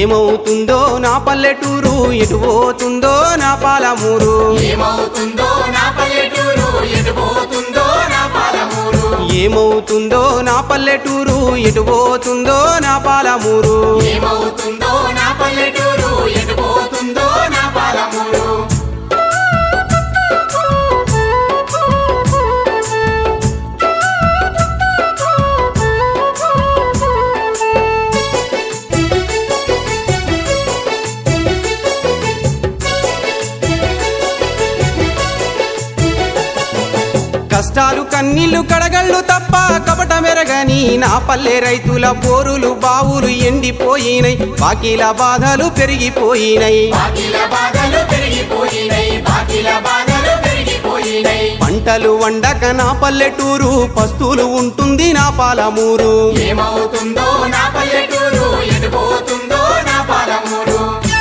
ఏమవుతుందో నా పల్లెటూరు ఎటు పోతుందో నా పాలమూరు ఏమవుతుందో నా పల్లెటూరు ఎటుపోతుందో నా పాలమూరు ఏమవుతుందో నా పల్లెటూరు ఎటు పోతుందో నా పాలమూరు ఏమవుతుందో నా పల్లెటూరు ఎటుపోతుందో నా పాలమూరు కష్టాలు కన్నీళ్లు కడగళ్ళు తప్ప కపట మెరగని నా పల్లె రైతుల బోరులు బావులు ఎండిపోయినై బాకీల బాధలు పెరిగిపోయినై బాకీల బాధలు పెరిగిపోయినై బాకీల బాధలు పెరిగిపోయినై పంటలు వండక నా పల్లెటూరు పస్తులు ఉంటుంది నా పాలమూరు ఏమవుతుందో నా పల్లెటూరు ఎటుపోతుందో నా పాలమూరు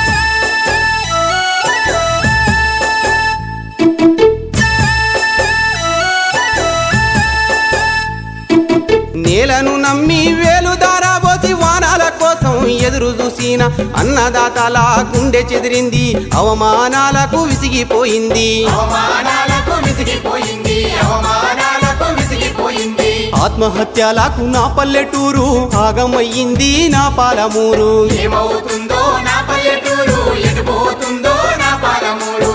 నేలను నమ్మి వేలు దారాబోసి వానాల కోసం ఎదురు చూసిన అన్నదాతల గుండె చెదిరింది అవమానాలకు విసిగిపోయింది అవమానాలకు విసిగిపోయింది అవమానాలకు విసిగిపోయింది ఆత్మహత్యలకు నా పల్లెటూరు ఆగమయ్యింది నా పాలమూరు ఏమవుతుందో నా పల్లెటూరు ఎటుపోతుందో నా పాలమూరు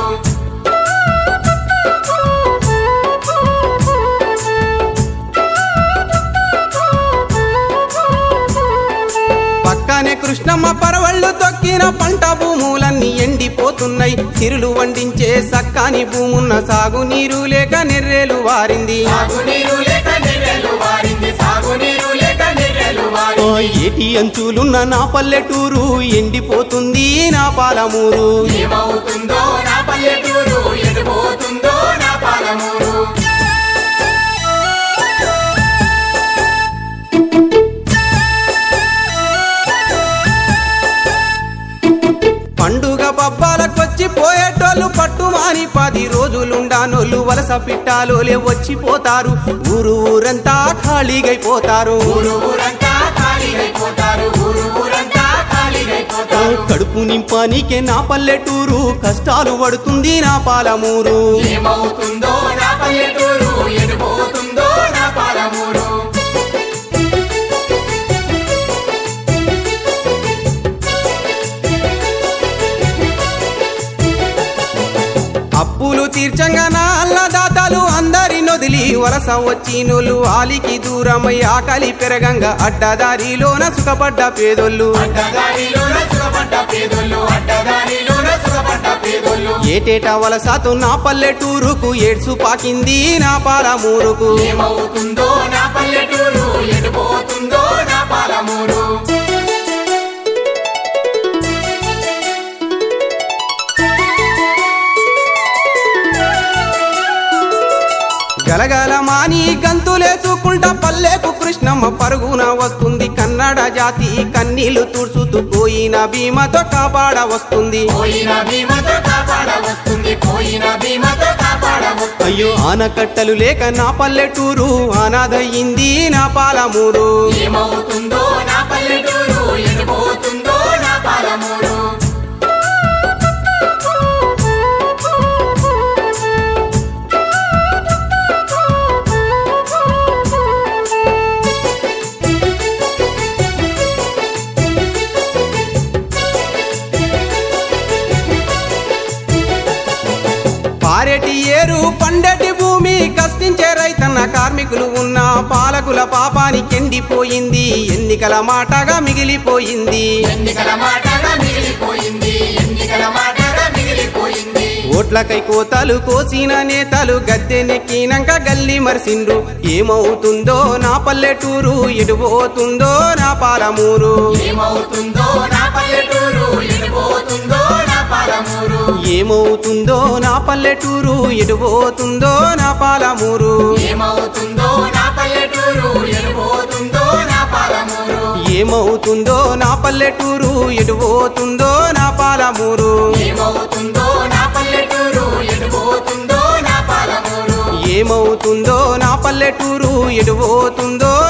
పక్కనే కృష్ణమ్మ పరవళ్ళు తొక్కిన పంట భూములన్నీ ఎండిపోతున్నాయి సిరులు వండించే సక్కాని భూమున్న సాగునీరు లేక నెర్రేలు వారింది సాగునీరు లేక నెర్రెలు వారింది సాగునీరు లేక నెర్రెలు ఆ వారింది ఏటి అంచులున్న నా పల్లెటూరు ఎండిపోతుంది నా పాలమూరు ఏమవుతుందో నా పల్లెటూరు ఎటుపోతుందో నా పాలమూరు పండుగ పబ్బాలకొచ్చి పోయేటోళ్ళు పట్టుమాని పది రోజులుండానోళ్ళు వలస పిట్టాలోలే వచ్చిపోతారు ఊరు ఊరంతా ఖాళీగైపోతారు ఊరు ఊరంతా ఖాళీగైపోతారు ఊరు ఊరంతా ఖాళీగైపోతారు కడుపు నింపానికే నా పల్లెటూరు కష్టాలు పడుతుంది నా పాలమూరు ఏమవుతుందో నా పల్లెటూరు ఎటుపోతుందో నా పాలమూరు అప్పులు తీర్చంగా నా అన్నదాతలు అందరి నొదిలి వలస వచ్చినోళ్ళు ఆలికి దూరమై ఆకలి పెరగంగా అడ్డదారిలోన సుఖపడ్డ పేదోళ్ళు అడ్డదారిలోన సుఖపడ్డ పేదోళ్ళు అడ్డదారిలోన సుఖపడ్డ పేదోళ్ళు ఏటేటా వలసతో నా పల్లెటూరుకు ఏడ్సు పాకింది నా పాలమూరుకు ఏమవుతుందో నా పల్లెటూరు ఎటుపోతుందో నా పాలమూరు గలగల మాని గంతులేసుకుంటా పల్లెకు కృష్ణమ్మ పరుగున వస్తుంది కన్నడ జాతి కన్నీళ్లు తుడుచుతూ పోయిన భీమతో కాపాడ వస్తుంది పోయిన భీమతో కాపాడ వస్తుంది పోయిన భీమతో కాపాడ వస్తుంది అయ్యో ఆనకట్టలు లేక నా పల్లెటూరు అనాథయింది నా పాలమూరు ఏమవుతుందో నా పల్లెటూరు ఎటుపోతుందో నా పాలమూరు పారెటి ఏరు పండటి భూమి కష్టించే రైతన్న కార్మికులు ఉన్న పాలకుల పాపానికి ఎండిపోయింది ఎన్నికల మాటగా మిగిలిపోయింది ఎన్నికల మాటగా మిగిలిపోయింది ఎన్నికల మాటగా మిగిలిపోయింది ఓట్లకై కోతలు కోసిన నేతలు గద్దెనెక్కినాక గల్లి మరిసిండ్రు ఏమవుతుందో నా పల్లెటూరు ఎటుపోతుందో నా పాలమూరు ఏమవుతుందో నా పల్లెటూరు ఎటుపోతుందో నా పాలమూరు ఏమవుతుందో నా పల్లెటూరు ఎటుపోతుందో నా పాలమూరు ఏమవుతుందో నా పల్లెటూరు ఎటుపోతుందో నా పాలమూరు ఏమవుతుందో నా పల్లెటూరు ఎటుపోతుందో నా పాలమూరు ఏమవుతుందో నా పల్లెటూరు ఎటుపోతుందో నా పాలమూరు ఏమవుతుందో నా పల్లెటూరు ఎటుపోతుందో